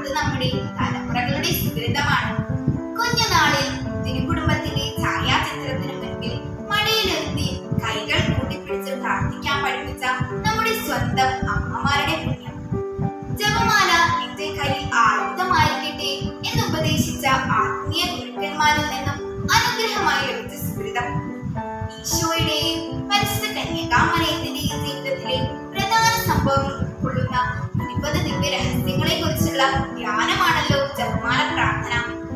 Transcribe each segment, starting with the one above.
അത് നമ്മുടെ തലമുറകളുടെ സുഹൃതമാണ് കുഞ്ഞുനാളിൽ തിരുകുടുംബത്തിന്റെ ഛായാചിത്രത്തിന് മുൻപിൽ മടിയിലിരുത്തി കൈകൾ കൂട്ടിപ്പിടിച്ച് പ്രാർത്ഥിക്കാൻ പഠിപ്പിച്ച നമ്മുടെ സ്വന്തം അമ്മമാരുടെ പുണ്യം ജപമാല എന്റെ കയ്യിൽ ആയുധമായിരിക്കട്ടെ എന്ന് ഉപദേശിച്ച ആത്മീയ ഗുരുക്കന്മാരിൽ നിന്നും അനുഗ്രഹമായി ലഭിച്ച സുഹൃതം ഈശോയുടെയും പരിശുദ്ധ കന്യകാമലയത്തിന്റെയും ജീവിതത്തിലെ പ്രധാന സംഭവങ്ങൾ ഉൾക്കൊള്ളുന്ന ഇരുപത് ദിവ്യ രഹസ്യങ്ങളെ കുറിച്ചുള്ള ധ്യാനമാണല്ലോ ജപമാല പ്രാർത്ഥന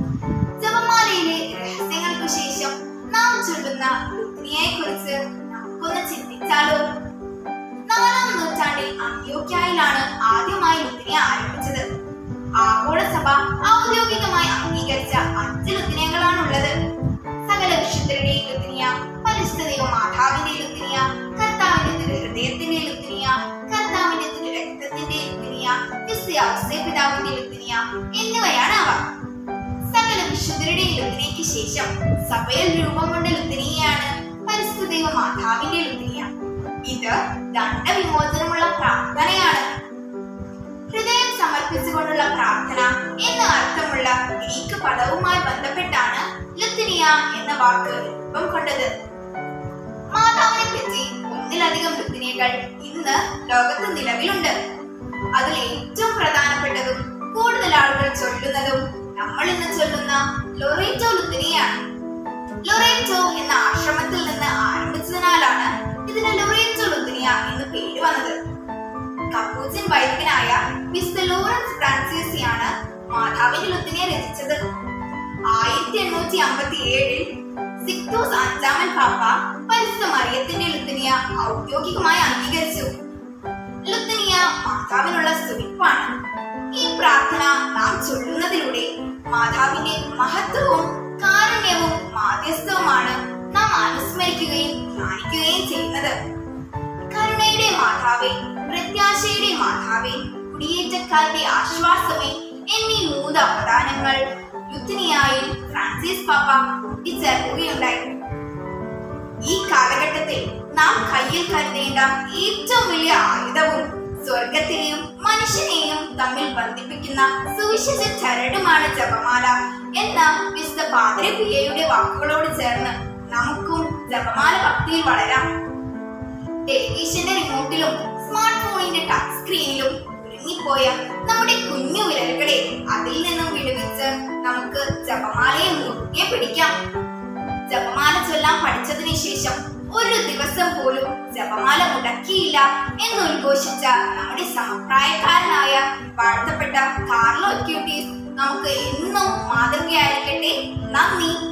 ജപമാലയിലെ രഹസ്യങ്ങൾക്കു ശേഷം നാം ചൊല്ലുന്ന ലുത്തിനിയെ കുറിച്ച് നമുക്കൊന്ന് ചിന്തിച്ചാലോ നാലാം നൂറ്റാണ്ടിൽ അന്ത്യോക്യായിലാണ് ആദ്യമായി ലുത്തിനിയ ആരംഭിച്ചത് ആഗോള സഭ ഔദ്യോഗികമായി അംഗീകരിച്ച അഞ്ച് ലുത്തിനിയകളാണുള്ളത് സകല വിശുദ്ധരുടെയും ലുത്തിനിയ പരിശുദ്ധ ദൈവ മാതാവിന്റെ ലുത്തിനിയ കർത്താവിന്റെ തിരു ഹൃദയത്തിന്റെ ലുത്തിനിയ കർത്താവിന്റെ തിരു രക്തത്തിന്റെ ലുത്തിനിയ ക്രിസ്ത്യാവസ്യ പിതാവിന്റെ ലുത്തിനിയ എന്നിവയാണ് അവ സകല വിശുദ്ധരുടെയും ലുത്തിനിയയ്ക്ക് ശേഷം സഭയിൽ രൂപം കൊണ്ട ലുത്തിനിയാണ് പരിശുദ്ധ ദൈവ മാതാവിന്റെ ലുത്തിനിയ ഇത് ദണ്ഡവിമോചനമുള്ള പ്രാർത്ഥനയാണ് ഹൃദയം സമർപ്പിച്ചുകൊണ്ടുള്ള പ്രാർത്ഥന എന്ന അർത്ഥമുള്ള ഗ്രീക്ക് പദവുമായി ബന്ധപ്പെട്ടാണ് ലുത്തിനിയ എന്ന വാക്ക് രൂപം കൊണ്ടത് മാതാവിനെ പറ്റി ഒന്നിലധികം ലുത്തിനിയകൾ ഇന്ന് ലോകത്ത് നിലവിലുണ്ട് അതിൽ ഏറ്റവും പ്രധാനപ്പെട്ടതും കൂടുതൽ ആളുകൾ ചൊല്ലുന്നതും നമ്മൾ ഇന്ന് ചൊല്ലുന്ന ലൊറേറ്റോ ലുത്തിനിയാണ് ലൊറേറ്റോ എന്ന ആശ്രമത്തിൽ നിന്ന് ആരംഭിച്ചതിനാലാണ് ഇതിന് ലൊറേറ്റോ ലുത്തിനിയ എന്ന് പേര് വന്നത് കപ്പൂച്ചിൻ വൈദികനായ മിസ്റ്റർ ലോറൻസ് ഫ്രാൻസിസിയാണ് മാതാവിന്റെ ലുത്തിനിയെ രചിച്ചത് ആയിരത്തി എണ്ണൂറ്റി അമ്പത്തി ഏഴിൽ സിക്തോസ് അഞ്ചാമൻ പാപ്പ പരിശുദ്ധ മറിയത്തിന്റെ ലുത്തിനിയ ഔദ്യോഗികമായി അംഗീകരിച്ചു ലുത്തിനിയ മാതാവിനുള്ള സ്തുതിപ്പാണ് ഈ പ്രാർത്ഥന നാം ചൊല്ലുന്നതിലൂടെ മാതാവിന്റെ മഹത്വവും കാരുണ്യവും മാധ്യസ്ഥവുമാണ് നാം അനുസ്മരിക്കുകയും ധ്യാനിക്കുകയും ചെയ്യുന്നത് കരുണയുടെ മാതാവേ പ്രത്യാശയുടെ മാതാവേ കുടിയേറ്റക്കാരുടെ ആശ്വാസമേ എന്നീ മൂന്ന് അവദാനങ്ങൾ ലുത്തിനിയായി ഫ്രാൻസിസ് പാപ്പ കൂട്ടിച്ചേർക്കുകയുണ്ടായി ഈ കാലഘട്ടത്തിൽ നാം കയ്യിൽ കരുതേണ്ട ഏറ്റവും വലിയ ആയുധവും സ്വർഗത്തെയും മനുഷ്യനെയും തമ്മിൽ ബന്ധിപ്പിക്കുന്ന സുവിശേഷ ചരടുമാണ് ജപമാല എന്ന വിശുദ്ധ പാതിര പിയയുടെ വാക്കുകളോട് ചേർന്ന് നമുക്കും ജപമാല ഭക്തിയിൽ വളരാം ടെലിവിഷന്റെ റിമോട്ടിലും സ്മാർട്ട് ഫോണിന്റെ ടച്ച് സ്ക്രീനിലും കുരുങ്ങിപ്പോയ നമ്മുടെ കുഞ്ഞു വിരലുകളെ അതിൽ നിന്നും വിടുവിച്ച് നമുക്ക് ജപമാലയെ മുറുകെ പിടിക്കാം ജപമാല ചൊല്ലാൻ പഠിച്ചതിന് ശേഷം ഒരു ദിവസം പോലും ജപമാല മുടക്കിയില്ല എന്ന് ഉദ്ഘോഷിച്ച നമ്മുടെ സമപ്രായക്കാരനായ വാഴ്ത്തപ്പെട്ട കാർലോ ക്യൂട്ടീസ് നമുക്ക് എന്നും മാതൃകയായിരിക്കട്ടെ നന്ദി